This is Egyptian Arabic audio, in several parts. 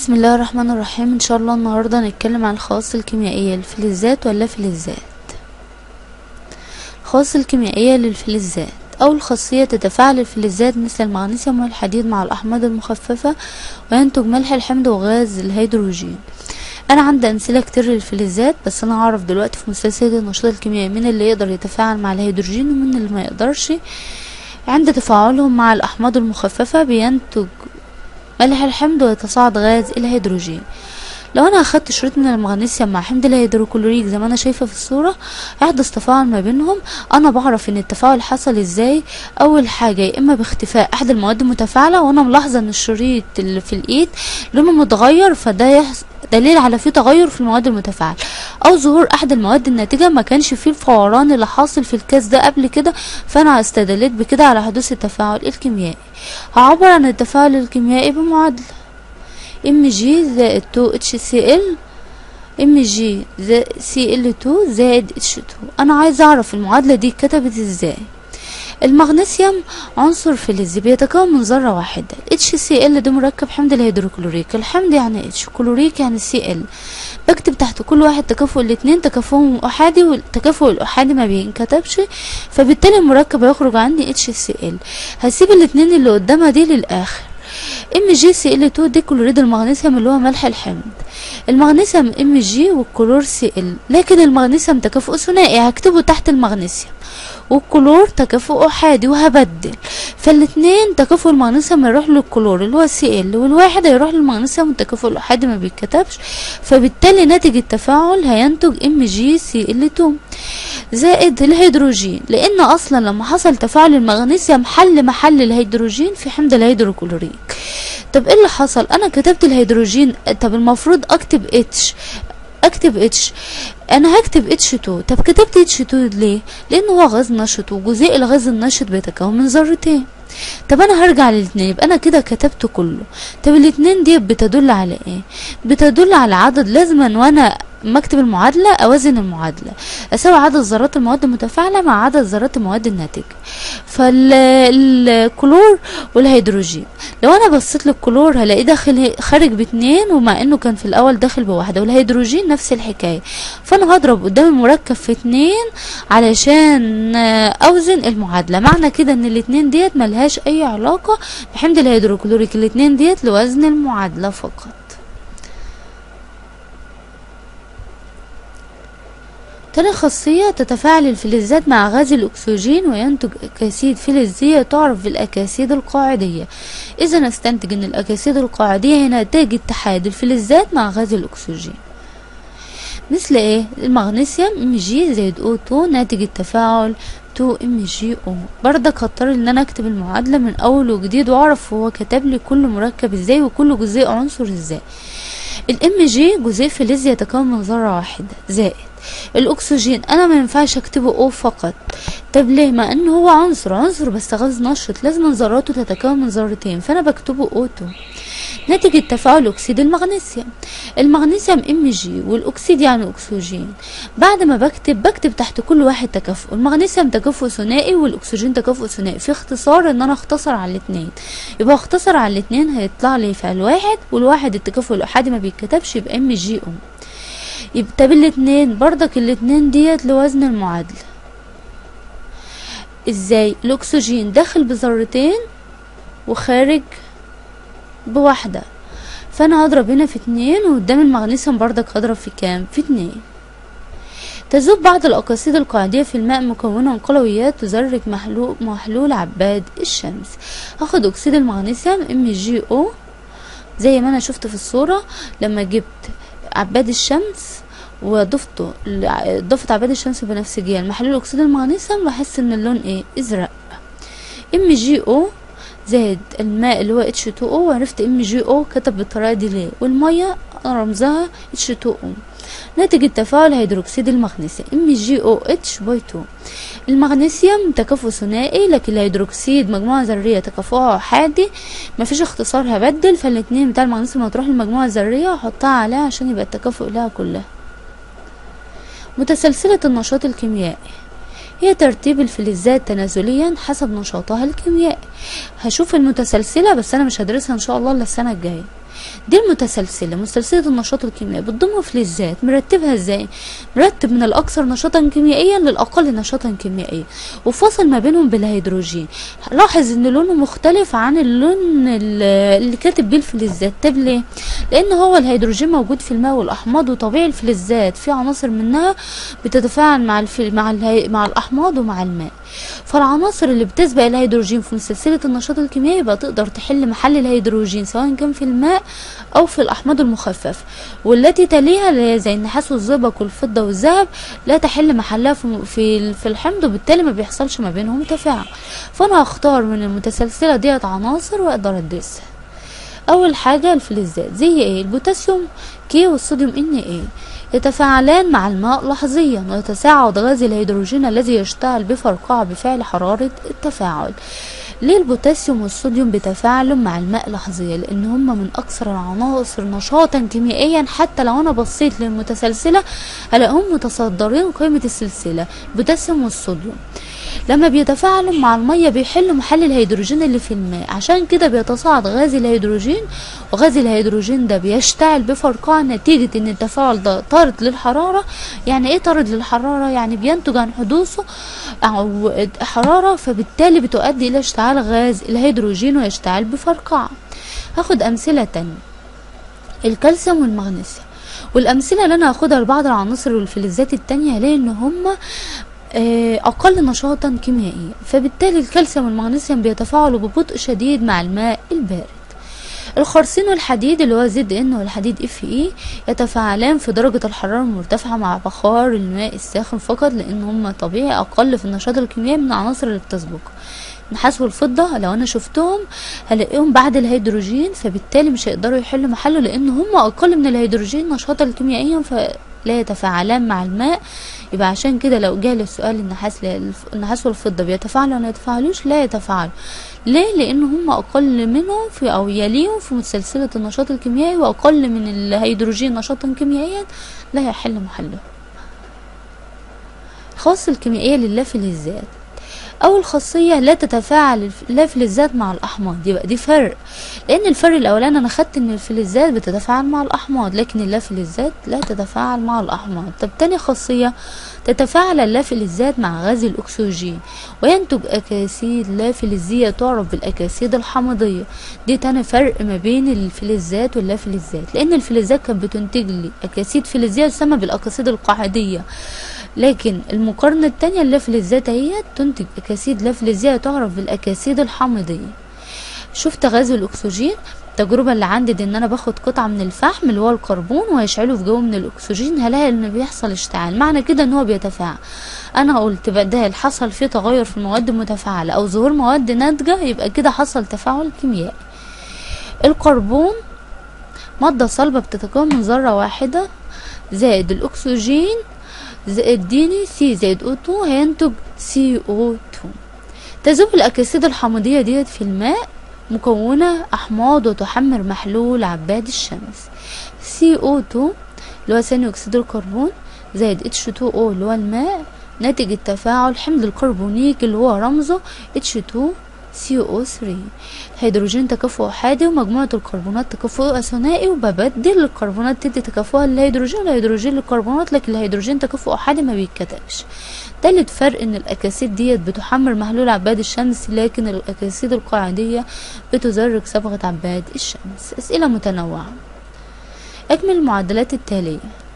بسم الله الرحمن الرحيم ان شاء الله النهارده هنتكلم عن الخواص الكيميائيه للفلزات ولا فلزات الخواص الكيميائيه للفلزات اول خاصيه تتفاعل الفلزات مثل المغنيسيوم والحديد مع الاحماض المخففه وينتج ملح الحمض وغاز الهيدروجين انا عندي امثله كتير للفلزات بس انا هعرف دلوقتي في مسلسلة النشاط الكيميائي مين اللي يقدر يتفاعل مع الهيدروجين ومين اللي ما يقدرش عند تفاعلهم مع الاحماض المخففه بينتج ملح الحمض ويتصاعد غاز الهيدروجين لو انا اخدت شريط من المغنيسيوم مع حمض الهيدروكلوريك زي ما انا شايفه في الصوره هيحدث تفاعل ما بينهم انا بعرف ان التفاعل حصل ازاي اول حاجه يا اما باختفاء احد المواد المتفاعله وانا ملاحظه ان الشريط اللي في الايد لونه متغير فده يحص... دليل على فيه تغير في المواد المتفاعله او ظهور احد المواد الناتجه ما كانش فيه الفوران اللي حاصل في الكاس ده قبل كده فانا استدلت بكده على حدوث التفاعل الكيميائي هعبر عن التفاعل الكيميائي بمعادله ام جي زائد 2 اتش سي ال ام جي سي ال 2 زائد اتش 2 انا عايزه اعرف المعادله دي اتكتبت ازاي المغنيسيوم عنصر فلزي بيتكون من ذره واحده اتش سي ال ده مركب حمض الهيدروكلوريك الحمض يعني اتش كلوريك يعني سي ال بكتب تحت كل واحد تكافؤ الاتنين تكافؤهم احادي والتكافؤ الاحادي ما بينكتبش فبالتالي المركب هيخرج عندي اتش سي ال هسيب الاتنين اللي قدامها دي للاخر ام جي سي ال 2 دي كلوريد المغنيسيوم اللي هو ملح الحمض المغنيسيوم ام جي والكلور سي ال لكن المغنيسيوم تكافؤ ثنائي هكتبه تحت المغنيسيوم والكلور تكافؤ احادي وهبدل فالاتنين تكافؤ المغنيسيوم هيروح للكلور اللي هو سي ال والواحد هيروح للمغنيسيوم والتكافؤ الاحادي ما بيتكتبش فبالتالي ناتج التفاعل هينتج ام جي سي ال 2 زائد الهيدروجين لان اصلا لما حصل تفاعل المغنيسيوم حل محل الهيدروجين في حمض الهيدروكلوريك طب ايه اللي حصل انا كتبت الهيدروجين طب المفروض اكتب اتش اكتب اتش انا هكتب اتش 2 طب كتبت اتش 2 ليه لان هو غاز نشط وجزيء الغاز النشط بيتكون من ذرتين طب انا هرجع للاثنين يبقى انا كده كتبت كله طب الاثنين دي بتدل على ايه بتدل على عدد لازما وانا مكتب المعادلة أوازن المعادلة أساوي عدد ذرات المواد المتفاعلة مع عدد ذرات المواد الناتجة فالكلور والهيدروجين لو أنا بصيت للكلور هلاقيه داخل خارج باتنين ومع إنه كان في الأول داخل بواحدة والهيدروجين نفس الحكاية فأنا هضرب قدام المركب في اتنين علشان أوزن المعادلة معنى كده إن الاتنين ديت ملهاش أي علاقة بحمض الهيدروكلوريك الاتنين ديت لوزن المعادلة فقط تاني خاصية تتفاعل الفلزات مع غاز الأكسجين وينتج أكاسيد فلزية تعرف بالأكاسيد القاعدية إذا نستنتج أن الأكاسيد القاعدية هي نتاج اتحاد الفلزات مع غاز الأكسجين مثل ايه المغنيسيوم ام جي زائد او 2 ناتج التفاعل 2 ام جي او بردك هضطر ان انا اكتب المعادله من اول وجديد واعرف هو كتب لي كل مركب ازاي وكل جزيء عنصر ازاي الام جي جزيء فلزي يتكون من ذره واحده زائد الاكسجين انا ما ينفعش اكتبه او فقط طب ليه مع انه هو عنصر عنصر بس غاز نشط لازم ذراته تتكون من ذرتين فانا بكتبه اوتو ناتج التفاعل اكسيد المغنيسيوم المغنيسيوم ام جي والاكسيد يعني اكسجين بعد ما بكتب بكتب تحت كل واحد تكافؤ المغنيسيوم تكافؤ ثنائي والاكسجين تكافؤ ثنائي في اختصار ان انا اختصر على الاثنين يبقى اختصر على الاثنين هيطلع لي فعل واحد والواحد التكافؤ الاحادي ما بيتكتبش يبقى ام جي ام يبقى بالاتنين برضك الاتنين ديت لوزن المعادلة ازاي الاكسجين داخل بذرتين وخارج بواحدة فانا هضرب هنا في اتنين وقدام المغنيسيوم برضك هضرب في كام في اتنين تذوب بعض الأكاسيد القاعدية في الماء مكونة من قلويات تزرج محلول, محلول عباد الشمس هاخد أكسيد المغنيسيوم ام جي او زي ما انا شفت في الصورة لما جبت عباد الشمس وضفته ضفت عباد الشمس بنفسجية المحلول اكسيد المغنيسيوم بحس ان اللون ايه ازرق ام جي او زائد الماء اللي هو اتش 2 او وعرفت ام جي او كتب بالطريقه دي ليه والميه رمزها اتش 2 او ناتج التفاعل هيدروكسيد المغنيسيوم ام جي او اتش باي 2 المغنيسيوم تكافؤ ثنائي لكن الهيدروكسيد مجموعه ذريه تكافؤها احادي مفيش اختصار هبدل فالاتنين بتاع المغنيسيوم هتروح للمجموعه الذريه واحطها عليها عشان يبقى التكافؤ لها كلها متسلسله النشاط الكيميائي هي ترتيب الفلزات تنازليا حسب نشاطها الكيميائي هشوف المتسلسلة بس أنا مش هدرسها إن شاء الله إلا السنة الجاية دي المتسلسلة متسلسلة النشاط الكيميائي بتضم فلزات مرتبها ازاي مرتب من الأكثر نشاطا كيميائيا للأقل نشاطا كيميائيا وفصل ما بينهم بالهيدروجين لاحظ ان لونه مختلف عن اللون ال- اللي كاتب بيه الفلزات طب ليه لان هو الهيدروجين موجود في الماء والاحماض وطبيعي الفلزات في عناصر منها بتتفاعل مع الف... مع الهي... مع الاحماض ومع الماء فالعناصر اللي بتسبق الهيدروجين في سلسلة النشاط الكيميائي يبقى تقدر تحل محل الهيدروجين سواء كان في الماء أو في الأحماض المخففة والتي تليها اللي هي زي النحاس والزئبق والفضة والذهب لا تحل محلها في في في الحمض وبالتالي ما بيحصلش ما بينهم تفاعل فأنا هختار من المتسلسلة ديت عناصر وأقدر أدرسها أول حاجة الفلزات زي إيه البوتاسيوم كي والصوديوم إن إيه يتفاعلان مع الماء لحظيا ويتساعد غاز الهيدروجين الذي يشتعل بفرقعة بفعل حرارة التفاعل ليه البوتاسيوم والصوديوم بيتفاعلوا مع الماء لحظيا لان هما من اكثر العناصر نشاطا كيميائيا حتى لو انا بصيت للمتسلسله هلاقيهم متصدرين قيمه السلسله البوتاسيوم والصوديوم لما بيتفاعلوا مع الميه بيحلوا محل الهيدروجين اللي في الماء عشان كده بيتصاعد غاز الهيدروجين وغاز الهيدروجين ده بيشتعل بفرقعة نتيجة ان التفاعل ده طارد للحرارة يعني ايه طارد للحرارة يعني بينتج عن حدوثه او حرارة فبالتالي بتؤدي الى اشتعال غاز الهيدروجين ويشتعل بفرقعة هاخد امثلة تانية الكالسيوم والمغنيسيوم والامثله اللي انا هاخدها لبعض العناصر والفلزات التانية هلاقي ان هما آه، اقل نشاطا كيميائيا فبالتالي الكالسيوم والمغنيسيوم بيتفاعلوا ببطء شديد مع الماء البارد الخرسين والحديد اللي هو زد ان والحديد اف اي يتفاعلان في درجة الحرارة المرتفعة مع بخار الماء الساخن فقط لان هما طبيعي اقل في النشاط الكيميائي من العناصر اللي بتسبق النحاس والفضة لو انا شفتهم هلاقيهم بعد الهيدروجين فبالتالي مش هيقدروا يحلوا محله لان هم اقل من الهيدروجين نشاطا كيميائيا فلا يتفاعلان مع الماء يبقى عشان كده لو جالي السؤال النحاس النحاس والفضة بيتفاعلوا ولا يتفاعلوش لا يتفاعلوا ليه لان هم اقل منهم في او يليهم في متسلسلة النشاط الكيميائي واقل من الهيدروجين نشاطا كيميائيا لا يحل محله الخواص الكيميائية للافلزات اول خاصيه لا تتفاعل اللافلزات مع الاحماض يبقى دي فرق لان الفرق الاولاني انا خدت ان الفلزات بتتفاعل مع الاحماض لكن اللافلزات لا تتفاعل مع الاحماض طب تاني خاصيه تتفاعل اللافلزات مع غاز الاكسجين وينتج اكاسيد لافلزيه تعرف بالاكاسيد الحمضيه دي تاني فرق ما بين الفلزات واللافلزات لان الفلزات كانت بتنتج لي اكاسيد فلزيه تسمى بالاكاسيد القاعديه لكن المقارنة التانية اللافلزات هي تنتج أكاسيد لافلزية تعرف بالأكاسيد الحامضية شفت غاز الأكسجين التجربة اللي عندي دي ان انا باخد قطعة من الفحم اللي هو الكربون وهيشعله في جو من الاكسجين هلاقي ان بيحصل اشتعال معنى كده ان هو بيتفاعل انا قلت بدال حصل فيه تغير في المواد المتفاعلة او ظهور مواد ناتجة يبقى كده حصل تفاعل كيميائي الكربون مادة صلبة بتتكون من ذرة واحدة زائد الاكسجين زائد ديني سي زائد او 2 هينتج سي او 2 تذوب الاكاسيد الحمضيه ديت في الماء مكونه احماض وتحمر محلول عباد الشمس سي او 2 اللي هو ثاني اكسيد الكربون زائد اتش 2 او اللي هو الماء ناتج التفاعل حمض الكربونيك اللي هو رمزه اتش 2 CO3 هيدروجين تكافؤ احادي ومجموعة الكربونات تكافؤ ثنائي وببدل الكربونات تدي تكافؤها للهيدروجين والهيدروجين للكربونات لكن الهيدروجين تكافؤ احادي ما بيتكتبش تالت فرق ان الاكاسيد ديت بتحمر محلول عباد الشمس لكن الاكاسيد القاعدية بتزرق صبغة عباد الشمس اسئلة متنوعة اكمل المعادلات التالية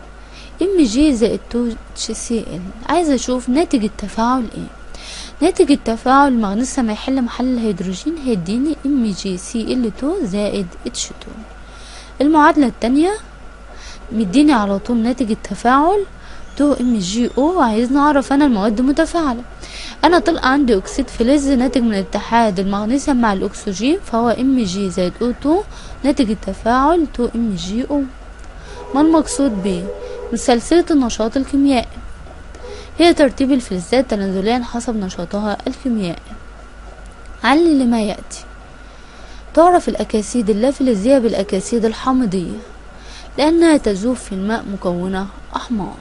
ام جي زائد 2 اتش سي ال عايزة اشوف ناتج التفاعل ايه ناتج التفاعل المغنيسيوم هيحل محل الهيدروجين هيديني ام جي سي ال 2 زائد اتش 2 المعادلة التانية مديني على طول ناتج التفاعل 2 ام جي او وعايزني اعرف انا المواد متفاعلة انا طلع عندي اكسيد فلز ناتج من اتحاد المغنيسيوم مع الاكسجين فهو ام جي زائد او 2 ناتج التفاعل 2 ام جي او ما المقصود بيه مسلسلة النشاط الكيميائي هي ترتيب الفلزات تنازليا حسب نشاطها الكيميائي علل لما يأتي تعرف الأكاسيد اللافلزية بالأكاسيد الحامضية لأنها تذوب في الماء مكونة أحماض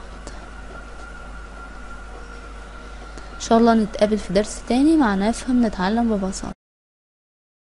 إن شاء الله نتقابل في درس تاني مع نفهم نتعلم ببساطة